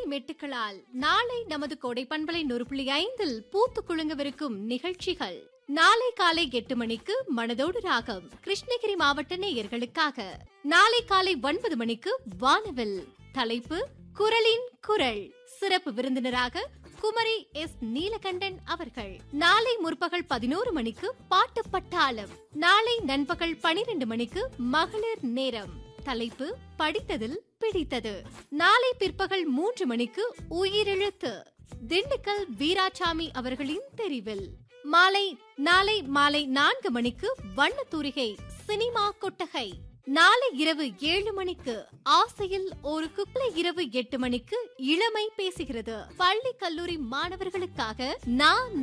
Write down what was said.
மெட்டுக்களால் நாளை நமது கோடை பண்பலை நூறு புள்ளி ஐந்தில் பூத்து குலுங்கவிருக்கும் நிகழ்ச்சிகள் நாளை காலை எட்டு மணிக்கு மனதோடு ராகம் கிருஷ்ணகிரி மாவட்ட நேயர்களுக்காக நாளை காலை ஒன்பது மணிக்கு வானவில் தலைப்பு குரலின் குரல் சிறப்பு விருந்தினராக குமரி எஸ் நீலகண்டன் அவர்கள் நாளை முற்பகல் பதினோரு மணிக்கு பாட்டு பட்டாளம் நாளை நண்பகல் பனிரெண்டு மணிக்கு மகளிர் நேரம் தலைப்பு படித்ததில் பிடித்தது நாளை பிற்பகல் மூன்று மணிக்கு உயிரெழுத்து திண்டுக்கல் வீராசாமி அவர்களின் தெரிவில் மாலை நாளை மாலை நான்கு மணிக்கு வண்ணத்தூரிகை சினிமா கொட்டகை நாளை இரவு ஏழு மணிக்கு ஆசையில் ஒரு குப்பலை இரவு எட்டு மணிக்கு இளமை பேசுகிறது பள்ளி கல்லூரி மாணவர்களுக்காக நான்